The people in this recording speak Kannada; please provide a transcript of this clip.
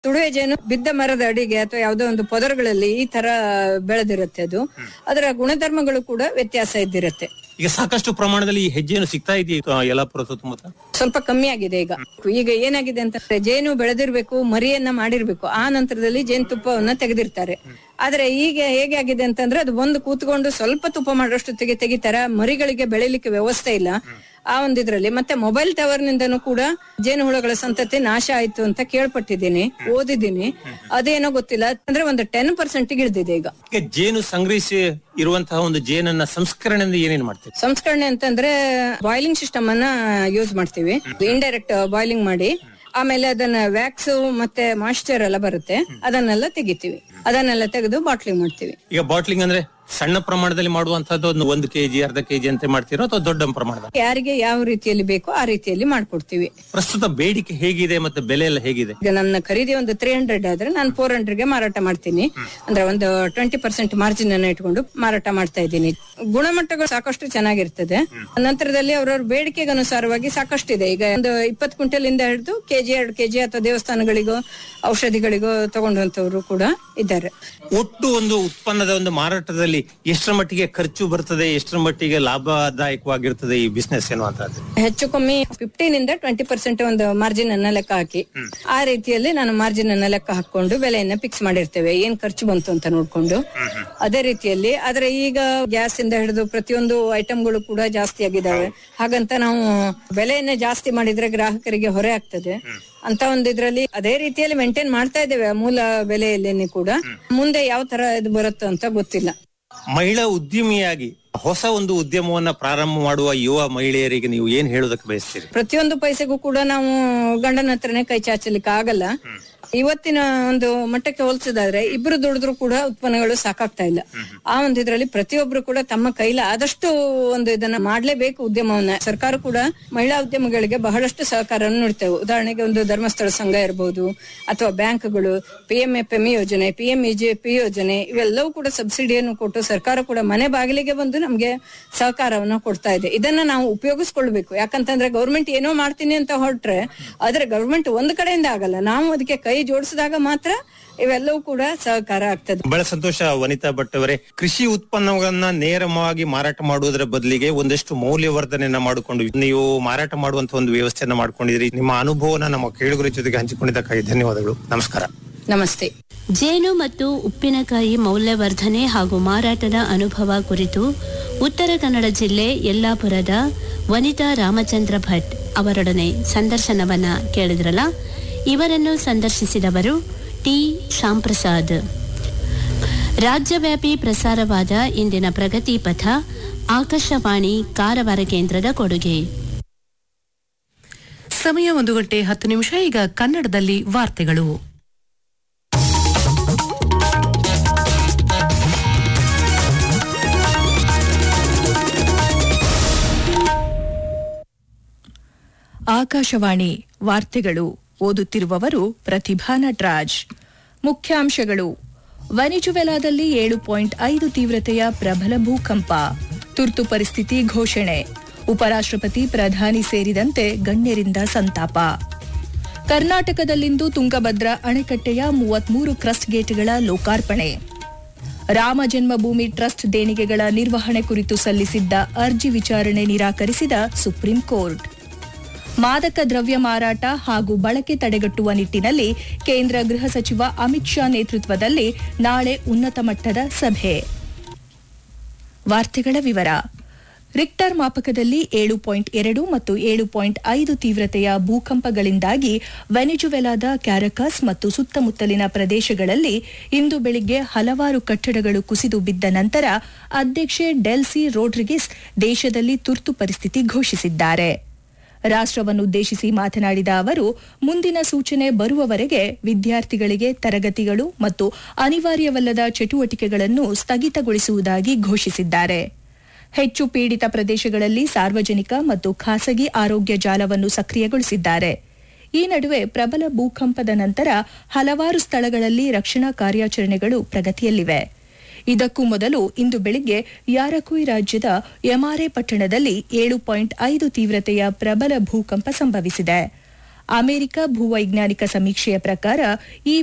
ತುಡುವೆ ಜೇನು ಬಿದ್ದ ಮರದ ಅಡಿಗೆ ಅಥವಾ ಯಾವುದೋ ಒಂದು ಪೊದರುಗಳಲ್ಲಿ ಈ ತರ ಬೆಳೆದಿರುತ್ತೆ ಅದು ಅದರ ಗುಣಧರ್ಮಗಳು ಕೂಡ ವ್ಯತ್ಯಾಸ ಇದ್ದಿರುತ್ತೆ ಈಗ ಸಾಕಷ್ಟು ಪ್ರಮಾಣದಲ್ಲಿ ಈ ಹೆಜ್ಜೆಯನ್ನು ಸಿಗ್ತಾ ಇದೆಯಾ ಯಲ್ಲಾಪುರ ಸುತ್ತಮುತ್ತ ಸ್ವಲ್ಪ ಕಮ್ಮಿ ಆಗಿದೆ ಈಗ ಈಗ ಏನಾಗಿದೆ ಅಂತಂದ್ರೆ ಜೇನು ಬೆಳೆದಿರ್ಬೇಕು ಮರಿಯನ್ನ ಮಾಡಿರ್ಬೇಕು ಆ ನಂತರದಲ್ಲಿ ಜೇನು ತುಪ್ಪವನ್ನ ತೆಗೆದಿರ್ತಾರೆ ಆದ್ರೆ ಈಗ ಹೇಗೆ ಆಗಿದೆ ಅಂತಂದ್ರೆ ಅದು ಬಂದು ಕೂತ್ಕೊಂಡು ಸ್ವಲ್ಪ ತುಪ್ಪ ಮಾಡೋಷ್ಟೊತ್ತಿಗೆ ತೆಗಿತಾರ ಮರಿಗಳಿಗೆ ಬೆಳಿಲಿಕ್ಕೆ ವ್ಯವಸ್ಥೆ ಇಲ್ಲ ಆ ಒಂದು ಇದ್ರಲ್ಲಿ ಮತ್ತೆ ಮೊಬೈಲ್ ಟವರ್ ನಿಂದನೂ ಕೂಡ ಜೇನು ಹುಳಗಳ ಸಂತತಿ ನಾಶ ಆಯ್ತು ಅಂತ ಕೇಳ್ಪಟ್ಟಿದ್ದೀನಿ ಓದಿದ್ದೀನಿ ಅದೇನೋ ಗೊತ್ತಿಲ್ಲ ಅಂದ್ರೆ ಒಂದು ಟೆನ್ ಪರ್ಸೆಂಟ್ ಇಳಿದಿದೆ ಈಗ ಈಗ ಜೇನು ಸಂಗ್ರಹಿಸಿ ಇರುವಂತಹ ಒಂದು ಜೇನನ್ನ ಸಂಸ್ಕರಣೆಯಿಂದ ಏನೇನ್ ಮಾಡ್ತೀವಿ ಸಂಸ್ಕರಣೆ ಅಂತಂದ್ರೆ ಬಾಯ್ಲಿಂಗ್ ಸಿಸ್ಟಮ್ ಅನ್ನ ಯೂಸ್ ಮಾಡ್ತೀವಿ ಇಂಡೈರೆಕ್ಟ್ ಬಾಯ್ಲಿಂಗ್ ಮಾಡಿ ಆಮೇಲೆ ಅದನ್ನ ವ್ಯಾಕ್ಸ್ ಮತ್ತೆ ಮಾಯಿಶ್ಚರ್ ಎಲ್ಲ ಬರುತ್ತೆ ಅದನ್ನೆಲ್ಲ ತೆಗಿತೀವಿ ಅದನ್ನೆಲ್ಲ ತೆಗೆದು ಬಾಟ್ಲಿಂಗ್ ಮಾಡ್ತೀವಿ ಈಗ ಬಾಟ್ಲಿಂಗ್ ಅಂದ್ರೆ ಸಣ್ಣ ಪ್ರಮಾಣದಲ್ಲಿ ಮಾಡುವಂತಹದ್ದು ಒಂದು ಒಂದು ಕೆಜಿ ಅರ್ಧ ಕೆಜಿ ಅಂತ ಮಾಡ್ತೀರೋ ಅಥವಾ ದೊಡ್ಡ ಪ್ರಮಾಣದ ಯಾರಿಗೆ ಯಾವ ರೀತಿಯಲ್ಲಿ ಬೇಕೋ ಆ ರೀತಿಯಲ್ಲಿ ಮಾಡ್ಕೊಡ್ತೀವಿ ಪ್ರಸ್ತುತ ಬೇಡಿಕೆ ಹೇಗಿದೆ ಮತ್ತೆ ಬೆಲೆ ಎಲ್ಲ ಹೇಗಿದೆ ಈಗ ನನ್ನ ಖರೀದಿ ಒಂದು ತ್ರೀ ಹಂಡ್ರೆಡ್ ಆದ್ರೆ ನಾನು ಫೋರ್ ಹಂಡ್ರೆಡ್ಗೆ ಮಾರಾಟ ಮಾಡ್ತೀನಿ ಅಂದ್ರೆ ಒಂದು ಟ್ವೆಂಟಿ ಪರ್ಸೆಂಟ್ ಮಾರ್ಜಿನ್ ಅನ್ನ ಇಟ್ಕೊಂಡು ಮಾರಾಟ ಮಾಡ್ತಾ ಇದ್ದೀನಿ ಗುಣಮಟ್ಟಗಳು ಸಾಕಷ್ಟು ಚೆನ್ನಾಗಿರ್ತದೆ ನಂತರದಲ್ಲಿ ಅವ್ರವ್ರ ಬೇಡಿಕೆಗೆ ಅನುಸಾರವಾಗಿ ಸಾಕಷ್ಟು ಇದೆ ಈಗ ಒಂದು ಇಪ್ಪತ್ತು ಕ್ವಿಂಟಲ್ ಇಂದ ಹಿಡಿದು ಕೆಜಿ ಎರಡು ಕೆಜಿ ಅಥವಾ ದೇವಸ್ಥಾನಗಳಿಗೋ ಔಷಧಿಗಳಿಗೋ ತಗೊಂಡಂತವ್ರು ಕೂಡ ಇದ್ದಾರೆ ಒಟ್ಟು ಒಂದು ಉತ್ಪನ್ನದ ಒಂದು ಮಾರಾಟದಲ್ಲಿ ಎಷ್ಟರ ಮಟ್ಟಿಗೆ ಖರ್ಚು ಬರ್ತದೆ ಎಷ್ಟರ ಮಟ್ಟಿಗೆ ಲಾಭದಾಯಕವಾಗಿರ್ತದೆ ಈ ಬಿಸ್ನೆಸ್ ಎನ್ನುವಂತಹದ್ದು ಹೆಚ್ಚು ಕಮ್ಮಿ ಫಿಫ್ಟೀನ್ ಇಂದ ಟ್ವೆಂಟಿ ಪರ್ಸೆಂಟ್ ಒಂದು ಮಾರ್ಜಿನ್ ಅನ್ನ ಲೆಕ್ಕ ಹಾಕಿ ಆ ರೀತಿಯಲ್ಲಿ ನಾನು ಮಾರ್ಜಿನ್ ಅನ್ನ ಲೆಕ್ಕ ಹಾಕೊಂಡು ಬೆಲೆಯನ್ನ ಫಿಕ್ಸ್ ಮಾಡಿರ್ತೇವೆ ಏನ್ ಖರ್ಚು ಬಂತು ಅಂತ ನೋಡ್ಕೊಂಡು ಅದೇ ರೀತಿಯಲ್ಲಿ ಆದ್ರೆ ಈಗ ಗ್ಯಾಸ್ ಇಂದ ಹಿಡಿದು ಪ್ರತಿಯೊಂದು ಐಟಮ್ಗಳು ಕೂಡ ಜಾಸ್ತಿ ಆಗಿದಾವೆ ಹಾಗಂತ ನಾವು ಬೆಲೆಯನ್ನ ಜಾಸ್ತಿ ಮಾಡಿದ್ರೆ ಗ್ರಾಹಕರಿಗೆ ಹೊರೆ ಆಗ್ತದೆ ಅಂತ ಒಂದು ಇದ್ರಲ್ಲಿ ಅದೇ ರೀತಿಯಲ್ಲಿ ಮೇಂಟೈನ್ ಮಾಡ್ತಾ ಇದ್ದೇವೆ ಮೂಲ ಬೆಲೆಯಲ್ಲಿ ಕೂಡ ಮುಂದೆ ಯಾವ ತರ ಇದು ಬರುತ್ತೋ ಅಂತ ಗೊತ್ತಿಲ್ಲ ಮಹಿಳಾ ಉದ್ಯಮಿಯಾಗಿ ಹೊಸ ಒಂದು ಉದ್ಯಮವನ್ನ ಪ್ರಾರಂಭ ಮಾಡುವ ಯುವ ಮಹಿಳೆಯರಿಗೆ ನೀವು ಏನ್ ಹೇಳೋದಕ್ಕೆ ಬಯಸ್ತೀರಿ ಪ್ರತಿಯೊಂದು ಪೈಸೆಗೂ ಕೂಡ ನಾವು ಗಂಡನ ಹತ್ರನೇ ಕೈ ಚಾಚಲಿಕ್ಕೆ ಆಗಲ್ಲ ಇವತ್ತಿನ ಒಂದು ಮಟ್ಟಕ್ಕೆ ಹೋಲಿಸಿದಾದ್ರೆ ಇಬ್ರು ದುಡಿದ್ರು ಕೂಡ ಉತ್ಪನ್ನಗಳು ಸಾಕಾಗ್ತಾ ಇಲ್ಲ ಆ ಒಂದು ಇದ್ರಲ್ಲಿ ಪ್ರತಿಯೊಬ್ರು ಕೂಡ ತಮ್ಮ ಕೈಲ ಆದಷ್ಟು ಒಂದು ಇದನ್ನ ಮಾಡ್ಲೇಬೇಕು ಉದ್ಯಮವನ್ನ ಸರ್ಕಾರ ಕೂಡ ಮಹಿಳಾ ಉದ್ಯಮಗಳಿಗೆ ಬಹಳಷ್ಟು ಸಹಕಾರ ನೀಡ್ತೇವೆ ಉದಾಹರಣೆಗೆ ಒಂದು ಧರ್ಮಸ್ಥಳ ಸಂಘ ಇರಬಹುದು ಅಥವಾ ಬ್ಯಾಂಕ್ಗಳು ಪಿ ಎಂ ಎಫ್ ಎಂ ಯೋಜನೆ ಪಿ ಎಂ ಪಿ ಯೋಜನೆ ಇವೆಲ್ಲವೂ ಕೂಡ ಸಬ್ಸಿಡಿಯನ್ನು ಕೊಟ್ಟು ಸರ್ಕಾರ ಕೂಡ ಮನೆ ಬಾಗಿಲಿಗೆ ಬಂದು ನಮ್ಗೆ ಸಹಕಾರವನ್ನ ಕೊಡ್ತಾ ಇದೆ ಇದನ್ನ ನಾವು ಉಪಯೋಗಿಸ್ಕೊಳ್ಬೇಕು ಯಾಕಂತಂದ್ರೆ ಗೌರ್ಮೆಂಟ್ ಏನೋ ಮಾಡ್ತೀನಿ ಅಂತ ಹೊರಟ್ರೆ ಆದ್ರೆ ಗೌರ್ಮೆಂಟ್ ಒಂದ್ ಕಡೆಯಿಂದ ಆಗಲ್ಲ ನಾವು ಅದಕ್ಕೆ ಕೈ ಜೋಡಿಸಿದಾಗ ಮಾತ್ರ ಇವೆಲ್ಲವೂ ಕೂಡ ಸಹಕಾರ ಆಗ್ತದೆ ಬಹಳ ಸಂತೋಷ ವನಿತಾ ಭಟ್ ಅವರೇ ಕೃಷಿ ಉತ್ಪನ್ನಗಳನ್ನ ನೇರವಾಗಿ ಮಾರಾಟ ಮಾಡುವುದರ ಬದಲಿಗೆ ಒಂದಷ್ಟು ಮೌಲ್ಯವರ್ಧನೆಯನ್ನ ಮಾಡಿಕೊಂಡು ನೀವು ಮಾರಾಟ ಮಾಡುವಂತ ಒಂದು ವ್ಯವಸ್ಥೆಯನ್ನ ಮಾಡ್ಕೊಂಡಿದ್ರಿ ನಿಮ್ಮ ಅನುಭವನ ನಮ್ಮ ಕೇಳುಗರ ಜೊತೆಗೆ ಹಂಚಿಕೊಂಡಿದ್ದಕ್ಕಾಗಿ ಧನ್ಯವಾದಗಳು ನಮಸ್ಕಾರ ನಮಸ್ತೆ ಜೇನು ಮತ್ತು ಉಪ್ಪಿನಕಾಯಿ ಮೌಲ್ಯವರ್ಧನೆ ಹಾಗೂ ಮಾರಾಟದ ಅನುಭವ ಕುರಿತು ಉತ್ತರ ಕನ್ನಡ ಜಿಲ್ಲೆ ಯಲ್ಲಾಪುರದ ವನಿತಾ ರಾಮಚಂದ್ರ ಭಟ್ ಅವರೊಡನೆ ಸಂದರ್ಶನವನ್ನ ಕೇಳಿದ್ರಲ್ಲ ಇವರನ್ನು ಸಂದರ್ಶಿಸಿದವರು ಟಿ ಶ್ಯಾಂಪ್ರಸಾದ್ ರಾಜ್ಯವ್ಯಾಪಿ ಪ್ರಸಾರವಾದ ಇಂದಿನ ಪ್ರಗತಿ ಪಥ ಆಕಾಶವಾಣಿ ಕಾರವಾರ ಕೇಂದ್ರದ ಕೊಡುಗೆ ಸಮಯ ಒಂದು ಗಂಟೆ ಹತ್ತು ನಿಮಿಷ ಈಗ ಕನ್ನಡದಲ್ಲಿ ವಾರ್ತೆಗಳು ಆಕಾಶವಾಣಿ ವಾರ್ತೆಗಳು ಓದುತ್ತಿರುವವರು ಪ್ರತಿಭಾ ನಟರಾಜ್ ಮುಖ್ಯಾಂಶಗಳು ವೆನಿಜುವೆಲಾದಲ್ಲಿ ಏಳು ಪಾಯಿಂಟ್ ಐದು ತೀವ್ರತೆಯ ಪ್ರಬಲ ಭೂಕಂಪ ತುರ್ತು ಪರಿಸ್ಥಿತಿ ಘೋಷಣೆ ಉಪರಾಷ್ಟ್ರಪತಿ ಪ್ರಧಾನಿ ಸೇರಿದಂತೆ ಗಣ್ಯರಿಂದ ಸಂತಾಪ ಕರ್ನಾಟಕದಲ್ಲಿಂದು ತುಂಗಭದ್ರಾ ಅಣೆಕಟ್ಟೆಯ ಮೂವತ್ಮೂರು ಕ್ರಸ್ಟ್ ಗೇಟ್ಗಳ ಲೋಕಾರ್ಪಣೆ ರಾಮ ಜನ್ಮಭೂಮಿ ಟ್ರಸ್ಟ್ ದೇಣಿಗೆಗಳ ನಿರ್ವಹಣೆ ಕುರಿತು ಸಲ್ಲಿಸಿದ್ದ ಅರ್ಜಿ ವಿಚಾರಣೆ ನಿರಾಕರಿಸಿದ ಸುಪ್ರೀಂ ಕೋರ್ಟ್ ಮಾದಕ ದ್ರವ್ಯ ಮಾರಾಟ ಹಾಗೂ ಬಳಕೆ ತಡೆಗಟ್ಟುವ ನಿಟ್ಟಿನಲ್ಲಿ ಕೇಂದ್ರ ಗೃಹ ಸಚಿವ ಅಮಿತ್ ಶಾ ನೇತೃತ್ವದಲ್ಲಿ ನಾಳೆ ಉನ್ನತ ಮಟ್ಟದ ಸಭೆ ವಾರ್ತೆಗಳ ವಿವರ ರಿಕ್ಟರ್ ಮಾಪಕದಲ್ಲಿ ಏಳು ಪಾಯಿಂಟ್ ಎರಡು ಮತ್ತು ಏಳು ಪಾಯಿಂಟ್ ಐದು ತೀವ್ರತೆಯ ಭೂಕಂಪಗಳಿಂದಾಗಿ ವೆನಿಜುವೆಲಾದ ಕ್ಯಾರಕಸ್ ಮತ್ತು ಸುತ್ತಮುತ್ತಲಿನ ಪ್ರದೇಶಗಳಲ್ಲಿ ಇಂದು ಬೆಳಿಗ್ಗೆ ಹಲವಾರು ಕಟ್ಟಡಗಳು ಕುಸಿದು ಬಿದ್ದ ನಂತರ ಅಧ್ಯಕ್ಷೆ ಡೆಲ್ಸಿ ರೋಡ್ರಿಗಿಸ್ ದೇಶದಲ್ಲಿ ತುರ್ತು ಪರಿಸ್ಥಿತಿ ಘೋಷಿಸಿದ್ದಾರೆ ರಾಷ್ಟ್ರವನ್ನುದ್ದೇಶಿಸಿ ಮಾತನಾಡಿದ ಅವರು ಮುಂದಿನ ಸೂಚನೆ ಬರುವವರೆಗೆ ವಿದ್ಯಾರ್ಥಿಗಳಿಗೆ ತರಗತಿಗಳು ಮತ್ತು ಅನಿವಾರ್ಯವಲ್ಲದ ಚಟುವಟಿಕೆಗಳನ್ನು ಸ್ಥಗಿತಗೊಳಿಸುವುದಾಗಿ ಘೋಷಿಸಿದ್ದಾರೆ ಹೆಚ್ಚು ಪೀಡಿತ ಪ್ರದೇಶಗಳಲ್ಲಿ ಸಾರ್ವಜನಿಕ ಮತ್ತು ಖಾಸಗಿ ಆರೋಗ್ಯ ಜಾಲವನ್ನು ಸಕ್ರಿಯಗೊಳಿಸಿದ್ದಾರೆ ಈ ನಡುವೆ ಪ್ರಬಲ ಭೂಕಂಪದ ನಂತರ ಹಲವಾರು ಸ್ಥಳಗಳಲ್ಲಿ ರಕ್ಷಣಾ ಕಾರ್ಯಾಚರಣೆಗಳು ಪ್ರಗತಿಯಲ್ಲಿವೆ ಇದಕ್ಕೂ ಮೊದಲು ಇಂದು ಬೆಳಿಗ್ಗೆ ಯಾರಕುಯ್ ರಾಜ್ಯದ ಯಮಾರೆ ಪಟ್ಟಣದಲ್ಲಿ ಏಳು ಪಾಯಿಂಟ್ ಐದು ತೀವ್ರತೆಯ ಪ್ರಬಲ ಭೂಕಂಪ ಸಂಭವಿಸಿದೆ ಅಮೆರಿಕ ಭೂವೈಜ್ಞಾನಿಕ ಸಮೀಕ್ಷೆಯ ಪ್ರಕಾರ ಈ